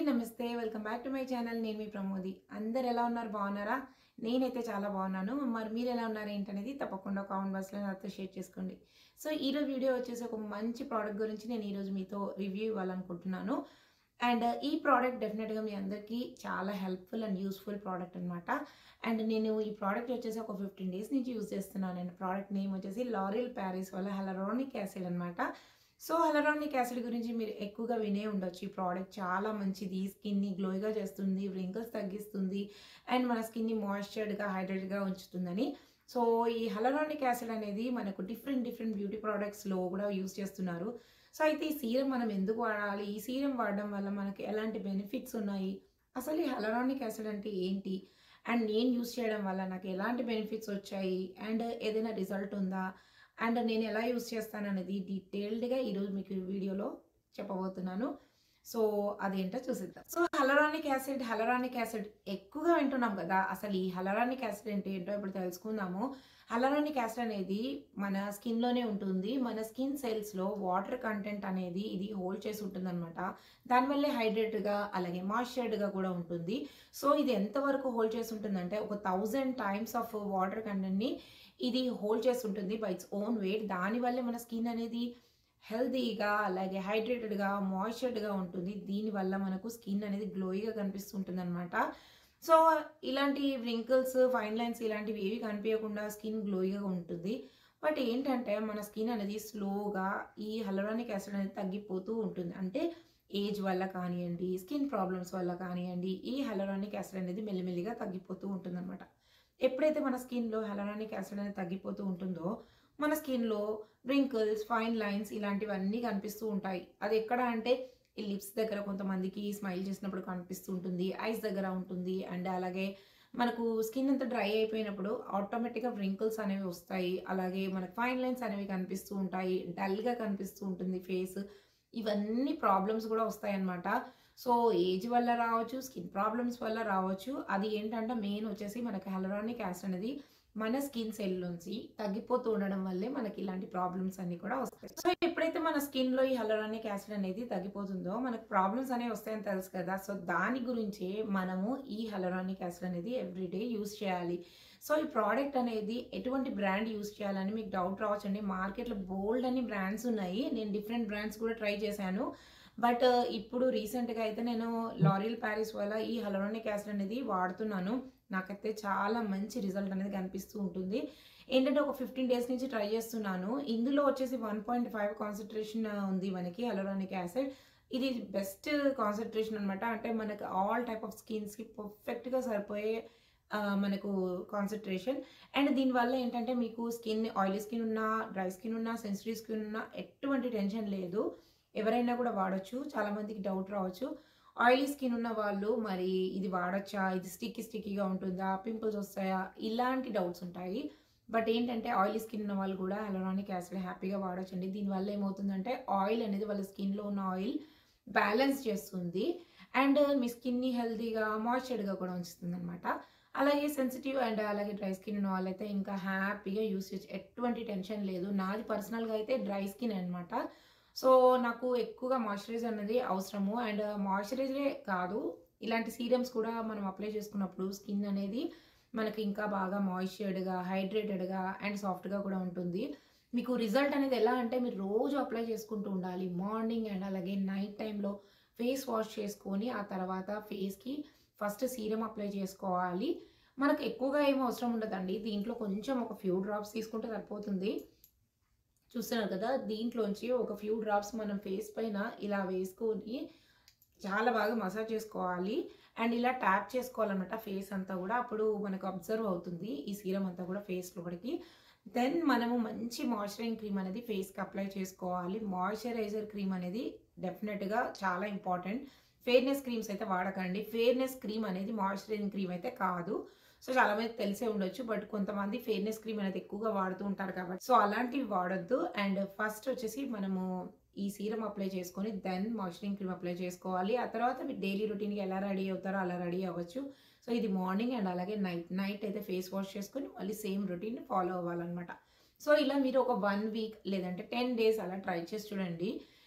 నమస్తే welcome back to my channel నేను మీ ప్రమోది అందరు ఎలా ఉన్నారు బాగున్నారా నేనైతే చాలా బాగున్నాను మరి మీరు ఎలా ఉన్నారు ఏంటనేది తప్పకుండా కామెంట్ బాక్స్లో నాతో షేర్ చేసుకోండి సో ఈరోజు వీడియో వచ్చేసి ఒక మంచి ప్రోడక్ట్ గురించి నేను ఈరోజు మీతో రివ్యూ ఇవ్వాలనుకుంటున్నాను అండ్ ఈ ప్రోడక్ట్ డెఫినెట్గా మీ అందరికీ చాలా హెల్ప్ఫుల్ అండ్ యూస్ఫుల్ ప్రోడక్ట్ అనమాట అండ్ నేను ఈ ప్రోడక్ట్ వచ్చేసి ఒక ఫిఫ్టీన్ డేస్ నుంచి యూస్ చేస్తున్నాను అండ్ ప్రోడక్ట్ నేమ్ వచ్చేసి లారియల్ ప్యారిస్ వల్ల హెలరానిక్ యాసిడ్ అనమాట సో హెలరానిక్ యాసిడ్ గురించి మీరు ఎక్కువగా వినే ఉండొచ్చు ఈ ప్రోడక్ట్ చాలా మంచిది స్కిన్ని గ్లోయిగా చేస్తుంది వ్రింకిల్స్ తగ్గిస్తుంది అండ్ మన స్కిన్ని మాయిశ్చర్డ్గా హైడ్రేట్గా ఉంచుతుందని సో ఈ హెలరానిక్ యాసిడ్ అనేది మనకు డిఫరెంట్ డిఫరెంట్ బ్యూటీ ప్రోడక్ట్స్లో కూడా యూస్ చేస్తున్నారు సో అయితే ఈ సీరం మనం ఎందుకు వాడాలి ఈ సీరం వాడడం వల్ల మనకి ఎలాంటి బెనిఫిట్స్ ఉన్నాయి అసలు ఈ హెలరానిక్ యాసిడ్ అంటే ఏంటి అండ్ నేను యూస్ చేయడం వల్ల నాకు ఎలాంటి బెనిఫిట్స్ వచ్చాయి అండ్ ఏదైనా రిజల్ట్ ఉందా అండ్ నేను ఎలా యూస్ చేస్తాను అనేది డీటెయిల్డ్గా ఈరోజు మీకు ఈ వీడియోలో చెప్పబోతున్నాను సో అదేంటో చూసిద్దాం so hyaluronic acid hyaluronic acid ఎక్కువగా వింటున్నాం కదా అసలు ఈ హలరానిక్ యాసిడ్ అంటే ఏంటో ఇప్పుడు తెలుసుకుందాము హలరానిక్ యాసిడ్ అనేది మన స్కిన్లోనే ఉంటుంది మన స్కిన్ సెల్స్లో వాటర్ కంటెంట్ అనేది ఇది హోల్డ్ చేసి ఉంటుంది అనమాట దానివల్లే హైడ్రేట్గా అలాగే మాయిశ్చర్డ్గా కూడా ఉంటుంది సో ఇది ఎంతవరకు హోల్డ్ చేసి ఉంటుందంటే ఒక థౌజండ్ టైమ్స్ ఆఫ్ వాటర్ కంటెంట్ని ఇది హోల్డ్ చేసి ఉంటుంది బై ఇట్స్ ఓన్ వెయిట్ దానివల్లే మన స్కిన్ అనేది హెల్తీగా అలాగే హైడ్రేటెడ్గా మాయిశ్చర్డ్గా ఉంటుంది దీనివల్ల మనకు స్కిన్ అనేది గ్లోయిగా కనిపిస్తుంటుంది అనమాట సో ఇలాంటి వ్రింకిల్స్ ఫైన్ లైన్స్ ఇలాంటివి ఏవి కనిపించకుండా స్కిన్ గ్లోయిగా ఉంటుంది బట్ ఏంటంటే మన స్కిన్ అనేది స్లోగా ఈ హలరానిక్ యాసిడ్ అనేది తగ్గిపోతూ ఉంటుంది అంటే ఏజ్ వల్ల కానివ్వండి స్కిన్ ప్రాబ్లమ్స్ వల్ల కానివ్వండి ఈ హలరానిక్ యాసిడ్ అనేది మెల్లిమెల్లిగా తగ్గిపోతూ ఉంటుంది అనమాట ఎప్పుడైతే మన స్కిన్లో హెలరానిక్ యాసిడ్ అనేది తగ్గిపోతూ ఉంటుందో మన స్కిన్లో రింకిల్స్ ఫైన్ లైన్స్ ఇలాంటివన్నీ కనిపిస్తూ ఉంటాయి అది ఎక్కడ అంటే ఈ లిప్స్ దగ్గర కొంతమందికి స్మైల్ చేసినప్పుడు కనిపిస్తూ ఉంటుంది ఐస్ దగ్గర ఉంటుంది అండ్ అలాగే మనకు స్కిన్ అంతా డ్రై అయిపోయినప్పుడు ఆటోమేటిక్గా రింకిల్స్ అనేవి వస్తాయి అలాగే మనకు ఫైన్ లైన్స్ అనేవి కనిపిస్తూ ఉంటాయి డల్గా కనిపిస్తూ ఉంటుంది ఫేస్ ఇవన్నీ ప్రాబ్లమ్స్ కూడా వస్తాయి అన్నమాట సో ఏజ్ వల్ల రావచ్చు స్కిన్ ప్రాబ్లమ్స్ వల్ల రావచ్చు అది ఏంటంటే మెయిన్ వచ్చేసి మనకి హెలరానిక్ యాసిడ్ అనేది మన స్కిన్ సెల్ నుంచి తగ్గిపోతూ ఉండడం వల్లే మనకి ఇలాంటి ప్రాబ్లమ్స్ అన్ని కూడా వస్తాయి సో ఎప్పుడైతే మన స్కిన్ లో ఈ హెలరానిక్ యాసిడ్ అనేది తగ్గిపోతుందో మనకు ప్రాబ్లమ్స్ అనేవి వస్తాయని తెలుసు కదా సో దాని గురించే మనము ఈ హెలరానిక్ యాసిడ్ అనేది ఎవ్రీడే యూస్ చేయాలి సో ఈ ప్రోడక్ట్ అనేది ఎటువంటి బ్రాండ్ యూస్ చేయాలని మీకు డౌట్ రావచ్చండి మార్కెట్లో బోల్డ్ అని బ్రాండ్స్ ఉన్నాయి నేను డిఫరెంట్ బ్రాండ్స్ కూడా ట్రై చేశాను బట్ ఇప్పుడు రీసెంట్గా అయితే నేను లారియల్ ప్యారిస్ వల్ల ఈ హెలరానిక్ యాసిడ్ అనేది వాడుతున్నాను నాకైతే చాలా మంచి రిజల్ట్ అనేది కనిపిస్తూ ఉంటుంది ఏంటంటే ఒక ఫిఫ్టీన్ డేస్ నుంచి ట్రై చేస్తున్నాను ఇందులో వచ్చేసి వన్ పాయింట్ ఫైవ్ కాన్సన్ట్రేషన్ ఉంది మనకి హెలరానిక్ యాసిడ్ ఇది బెస్ట్ కాన్సన్ట్రేషన్ అనమాట అంటే మనకి ఆల్ టైప్ ఆఫ్ స్కిన్స్కి పర్ఫెక్ట్గా సరిపోయే మనకు కాన్సన్ట్రేషన్ అండ్ దీనివల్ల ఏంటంటే మీకు స్కిన్ ఆయిలీ స్కిన్ ఉన్నా డ్రై స్కిన్ ఉన్నా సెన్సిటివ్ స్కిన్ ఉన్నా ఎటువంటి టెన్షన్ లేదు ఎవరైనా కూడా వాడచ్చు చాలామందికి డౌట్ రావచ్చు ఆయిలీ స్కిన్ ఉన్న వాళ్ళు మరి ఇది వాడచ్చా ఇది స్టిక్కీ స్టిక్కీగా ఉంటుందా పింపుల్స్ వస్తాయా ఇలాంటి డౌట్స్ ఉంటాయి బట్ ఏంటంటే ఆయిలీ స్కిన్ ఉన్న వాళ్ళు కూడా అలోరానిక్ యాసిడ్ హ్యాపీగా వాడచ్చండి దీనివల్ల ఏమవుతుందంటే ఆయిల్ అనేది వాళ్ళ స్కిన్లో ఉన్న ఆయిల్ బ్యాలెన్స్ చేస్తుంది అండ్ మీ స్కిన్ని హెల్తీగా మాయిశ్చర్డ్గా కూడా ఉంచుతుంది అనమాట అలాగే సెన్సిటివ్ అండ్ అలాగే డ్రై స్కిన్ ఉన్న వాళ్ళైతే ఇంకా హ్యాపీగా యూస్ చేయొచ్చు ఎటువంటి టెన్షన్ లేదు నాది పర్సనల్గా అయితే డ్రై స్కిన్ అనమాట సో నాకు ఎక్కువగా మాయిశ్చరైజర్ అనేది అవసరము అండ్ మాయిశ్చరైజరే కాదు ఇలాంటి సీరమ్స్ కూడా మనం అప్లై చేసుకున్నప్పుడు స్కిన్ అనేది మనకి ఇంకా బాగా మాయిశ్చర్డ్గా హైడ్రేటెడ్గా అండ్ సాఫ్ట్గా కూడా ఉంటుంది మీకు రిజల్ట్ అనేది ఎలా అంటే మీరు రోజు అప్లై చేసుకుంటూ ఉండాలి మార్నింగ్ అండ్ అలాగే నైట్ టైంలో ఫేస్ వాష్ చేసుకొని ఆ తర్వాత ఫేస్కి ఫస్ట్ సీరం అప్లై చేసుకోవాలి మనకు ఎక్కువగా ఏం అవసరం ఉండదండి దీంట్లో కొంచెం ఒక ఫ్యూ డ్రాప్స్ తీసుకుంటే సరిపోతుంది చూస్తున్నారు కదా దీంట్లోంచి ఒక ఫ్యూ డ్రాప్స్ మనం ఫేస్ పైన ఇలా వేసుకొని చాలా బాగా మసాజ్ చేసుకోవాలి అండ్ ఇలా ట్యాప్ చేసుకోవాలన్నమాట ఫేస్ అంతా కూడా అప్పుడు మనకు అబ్జర్వ్ అవుతుంది ఈ సీరం అంతా కూడా ఫేస్ లోపలికి దెన్ మనము మంచి మాయిశ్చరైజింగ్ క్రీమ్ అనేది ఫేస్కి అప్లై చేసుకోవాలి మాయిశ్చరైజర్ క్రీమ్ అనేది డెఫినెట్గా చాలా ఇంపార్టెంట్ ఫెయిర్నెస్ క్రీమ్స్ అయితే వాడకండి ఫెయిర్నెస్ క్రీమ్ అనేది మాయిశ్చరైజింగ్ క్రీమ్ అయితే కాదు సో చాలా మంది తెలిసే ఉండొచ్చు బట్ కొంతమంది ఫెయిర్నెస్ క్రీమ్ అనేది ఎక్కువగా వాడుతూ ఉంటారు కాబట్టి సో అలాంటివి వాడొద్దు అండ్ ఫస్ట్ వచ్చేసి మనము ఈ సీరం అప్లై చేసుకొని దెన్ మాయిశ్చరింగ్ క్రీమ్ అప్లై చేసుకోవాలి ఆ తర్వాత మీరు డైలీ రొటీన్కి ఎలా రెడీ అవుతారో అలా రెడీ అవ్వచ్చు సో ఇది మార్నింగ్ అండ్ అలాగే నైట్ నైట్ అయితే ఫేస్ వాష్ చేసుకొని మళ్ళీ సేమ్ రొటీన్ ఫాలో అవ్వాలన్నమాట సో ఇలా మీరు ఒక వన్ వీక్ లేదంటే టెన్ డేస్ అలా ట్రై చేసి చూడండి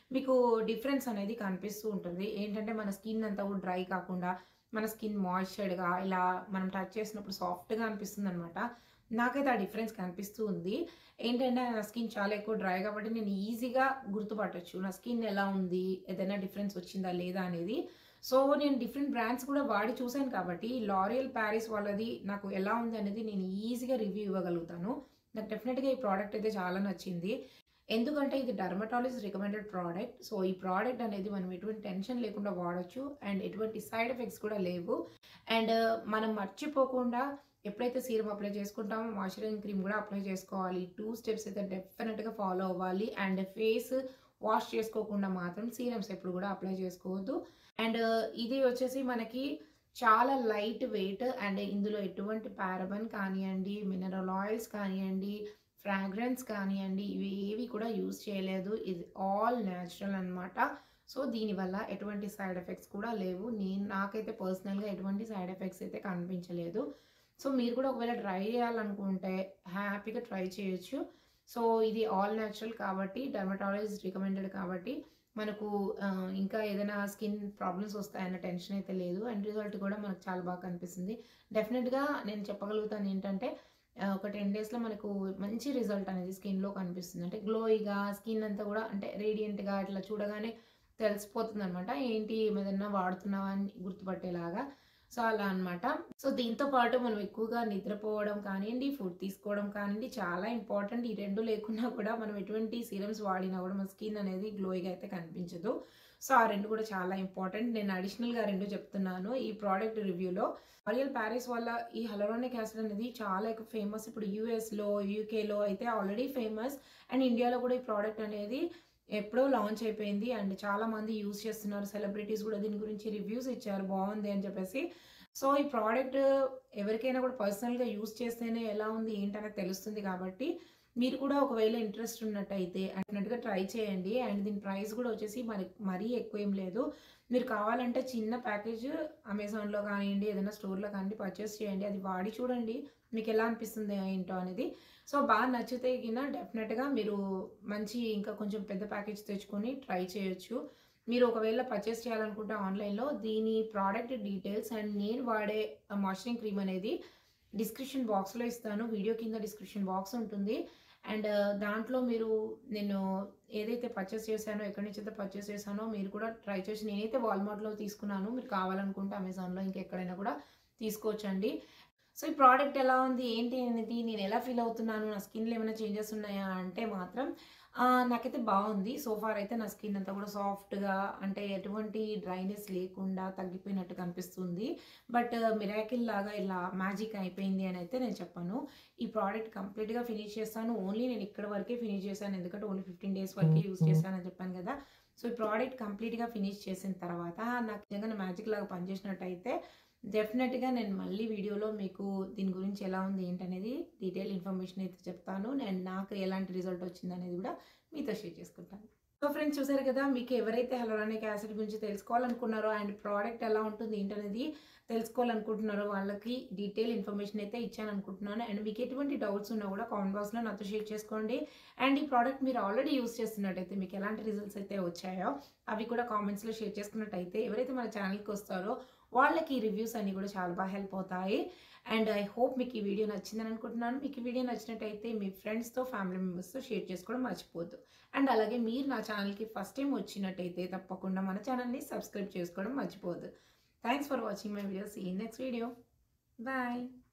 మీకు డిఫరెన్స్ అనేది కనిపిస్తూ ఉంటుంది ఏంటంటే మన స్కిన్ అంతా కూడా డ్రై కాకుండా మన స్కిన్ మాయిశ్చర్డ్గా ఇలా మనం టచ్ చేసినప్పుడు సాఫ్ట్గా అనిపిస్తుంది అనమాట నాకైతే ఆ డిఫరెన్స్ కనిపిస్తూ ఉంది ఏంటంటే నా స్కిన్ చాలా ఎక్కువ డ్రై కాబట్టి నేను ఈజీగా గుర్తుపట్టొచ్చు నా స్కిన్ ఎలా ఉంది ఏదైనా డిఫరెన్స్ వచ్చిందా లేదా అనేది సో నేను డిఫరెంట్ బ్రాండ్స్ కూడా వాడి చూశాను కాబట్టి లారియల్ ప్యారిస్ వాళ్ళది నాకు ఎలా ఉంది అనేది నేను ఈజీగా రివ్యూ ఇవ్వగలుగుతాను నాకు డెఫినెట్గా ఈ ప్రోడక్ట్ అయితే చాలా నచ్చింది ఎందుకంటే ఇది డర్మటాలజిస్ట్ రికమెండెడ్ ప్రోడక్ట్ సో ఈ ప్రోడక్ట్ అనేది మనం ఎటువంటి టెన్షన్ లేకుండా వాడచ్చు అండ్ ఎటువంటి సైడ్ ఎఫెక్ట్స్ కూడా లేవు అండ్ మనం మర్చిపోకుండా ఎప్పుడైతే సీరం అప్లై చేసుకుంటామో మాయిశ్చరైజింగ్ క్రీమ్ కూడా అప్లై చేసుకోవాలి టూ స్టెప్స్ అయితే డెఫినెట్గా ఫాలో అవ్వాలి అండ్ ఫేస్ వాష్ చేసుకోకుండా మాత్రం సీరమ్స్ ఎప్పుడు కూడా అప్లై చేసుకోవద్దు అండ్ ఇది వచ్చేసి మనకి చాలా లైట్ వెయిట్ అండ్ ఇందులో ఎటువంటి పారబన్ కానివ్వండి మినరల్ ఆయిల్స్ కానివ్వండి ఫ్రాగ్రెన్స్ కానివ్వండి ఇవి ఏవి కూడా యూజ్ చేయలేదు ఇది ఆల్ న్యాచురల్ అనమాట సో దీనివల్ల ఎటువంటి సైడ్ ఎఫెక్ట్స్ కూడా లేవు నేను నాకైతే పర్సనల్గా ఎటువంటి సైడ్ ఎఫెక్ట్స్ అయితే కనిపించలేదు సో మీరు కూడా ఒకవేళ ట్రై చేయాలనుకుంటే హ్యాపీగా ట్రై చేయొచ్చు సో ఇది ఆల్ న్యాచురల్ కాబట్టి డర్మటాలజిస్ట్ రికమెండెడ్ కాబట్టి మనకు ఆ, ఇంకా ఏదైనా స్కిన్ ప్రాబ్లమ్స్ వస్తాయన్న టెన్షన్ అయితే లేదు అండ్ రిజల్ట్ కూడా మనకు చాలా బాగా కనిపిస్తుంది డెఫినెట్గా నేను చెప్పగలుగుతాను ఏంటంటే ఆ, ఒక టెన్ డేస్లో మనకు మంచి రిజల్ట్ అనేది స్కిన్లో కనిపిస్తుంది అంటే గ్లోయిగా స్కిన్ అంతా కూడా అంటే రేడియంట్గా ఇట్లా చూడగానే తెలిసిపోతుంది అనమాట ఏంటి ఏదైనా వాడుతున్నావా అని గుర్తుపట్టేలాగా సో అలా అనమాట సో దీంతో పాటు మనం ఎక్కువగా నిద్రపోవడం కానివ్వండి ఫుడ్ తీసుకోవడం కానివ్వండి చాలా ఇంపార్టెంట్ ఈ రెండు లేకున్నా కూడా మనం ఎటువంటి సీరమ్స్ వాడినా కూడా మన స్కిన్ అనేది గ్లోయిగా అయితే కనిపించదు సో ఆ రెండు కూడా చాలా ఇంపార్టెంట్ నేను అడిషనల్గా రెండు చెప్తున్నాను ఈ ప్రోడక్ట్ రివ్యూలో ఆరియల్ ప్యారిస్ వల్ల ఈ హలోరానిక్ యాసిడ్ అనేది చాలా ఎక్కువ ఫేమస్ ఇప్పుడు యూఎస్లో యూకేలో అయితే ఆల్రెడీ ఫేమస్ అండ్ ఇండియాలో కూడా ఈ ప్రోడక్ట్ అనేది ఎప్పుడో లాంచ్ అయిపోయింది అండ్ చాలా మంది యూజ్ చేస్తున్నారు సెలబ్రిటీస్ కూడా దీని గురించి రివ్యూస్ ఇచ్చారు బాగుంది అని చెప్పేసి సో ఈ ప్రోడక్ట్ ఎవరికైనా కూడా పర్సనల్గా యూజ్ చేస్తేనే ఎలా ఉంది ఏంటనేది తెలుస్తుంది కాబట్టి మీరు కూడా ఒకవేళ ఇంట్రెస్ట్ ఉన్నట్టయితే అన్నట్టుగా ట్రై చేయండి అండ్ దీని ప్రైస్ కూడా వచ్చేసి మరి మరీ ఎక్కువ ఏం లేదు మీరు కావాలంటే చిన్న ప్యాకేజ్ అమెజాన్లో కానివ్వండి ఏదైనా స్టోర్లో కానివ్వండి పర్చేస్ చేయండి అది వాడి చూడండి మీకు ఎలా అనిపిస్తుంది ఏంటో అనేది సో బాగా నచ్చితే గిన డెఫినెట్గా మీరు మంచి ఇంకా కొంచెం పెద్ద ప్యాకేజ్ తెచ్చుకొని ట్రై చేయొచ్చు మీరు ఒకవేళ పర్చేస్ చేయాలనుకుంటే ఆన్లైన్లో దీని ప్రోడక్ట్ డీటెయిల్స్ అండ్ నేను వాడే మాయిశ్చరింగ్ క్రీమ్ అనేది డిస్క్రిప్షన్ బాక్స్లో ఇస్తాను వీడియో కింద డిస్క్రిప్షన్ బాక్స్ ఉంటుంది అండ్ దాంట్లో మీరు నేను ఏదైతే పర్చేస్ చేశానో ఎక్కడి నుంచి అయితే పర్చేస్ చేశానో మీరు కూడా ట్రై చేసి నేనైతే వాల్మార్ట్లో తీసుకున్నాను మీరు కావాలనుకుంటే అమెజాన్లో ఇంకెక్కడైనా కూడా తీసుకోవచ్చండి సో ఈ ప్రోడక్ట్ ఎలా ఉంది ఏంటి అనేది నేను ఎలా ఫీల్ అవుతున్నాను నా స్కిన్లో ఏమైనా చేంజెస్ ఉన్నాయా అంటే మాత్రం ఆ, నాకైతే బాగుంది సో ఫార్ అయితే నా స్కిన్ అంతా కూడా సాఫ్ట్గా అంటే ఎటువంటి డ్రైనెస్ లేకుండా తగ్గిపోయినట్టు కనిపిస్తుంది బట్ మిరాకిల్ లాగా ఇలా మ్యాజిక్ అయిపోయింది అని అయితే నేను చెప్పాను ఈ ప్రోడక్ట్ కంప్లీట్గా ఫినిష్ చేస్తాను ఓన్లీ నేను ఇక్కడ వరకే ఫినిష్ చేశాను ఎందుకంటే ఓన్లీ ఫిఫ్టీన్ డేస్ వరకే యూస్ చేశానని చెప్పాను కదా సో ఈ ప్రోడక్ట్ కంప్లీట్గా ఫినిష్ చేసిన తర్వాత నాకు నిజంగా మ్యాజిక్ లాగా పనిచేసినట్టయితే డెఫినెట్గా నేను మళ్ళీ వీడియోలో మీకు దీని గురించి ఎలా ఉంది ఏంటనేది డీటెయిల్ ఇన్ఫర్మేషన్ అయితే చెప్తాను నేను నాకు ఎలాంటి రిజల్ట్ వచ్చింది అనేది కూడా మీతో షేర్ చేసుకుంటాను సో ఫ్రెండ్స్ చూసారు కదా మీకు ఎవరైతే హలోరానిక్ యాసిడ్ గురించి తెలుసుకోవాలనుకున్నారో అండ్ ప్రోడక్ట్ ఎలా ఉంటుంది ఏంటనేది తెలుసుకోవాలనుకుంటున్నారో వాళ్ళకి డీటెయిల్ ఇన్ఫర్మేషన్ అయితే ఇచ్చాను అనుకుంటున్నాను అండ్ మీకు ఎటువంటి డౌట్స్ ఉన్నా కూడా కామెంట్ బాక్స్లో నాతో షేర్ చేసుకోండి అండ్ ఈ ప్రోడక్ట్ మీరు ఆల్రెడీ యూస్ చేస్తున్నట్టయితే మీకు ఎలాంటి రిజల్ట్స్ అయితే వచ్చాయో అవి కూడా కామెంట్స్లో షేర్ చేసుకున్నట్టయితే ఎవరైతే మన ఛానల్కి వస్తారో వాళ్ళకి ఈ రివ్యూస్ అన్నీ కూడా చాలా బాగా హెల్ప్ అవుతాయి అండ్ ఐ హోప్ మీకు ఈ వీడియో నచ్చిందని అనుకుంటున్నాను మీకు ఈ వీడియో నచ్చినట్టయితే మీ ఫ్రెండ్స్తో ఫ్యామిలీ మెంబర్స్తో షేర్ చేసుకోవడం మర్చిపోద్దు అండ్ అలాగే మీరు నా ఛానల్కి ఫస్ట్ టైం వచ్చినట్టయితే తప్పకుండా మన ఛానల్ని సబ్స్క్రైబ్ చేసుకోవడం మర్చిపోద్దు thanks for watching my videos ఈ నెక్స్ట్ వీడియో బాయ్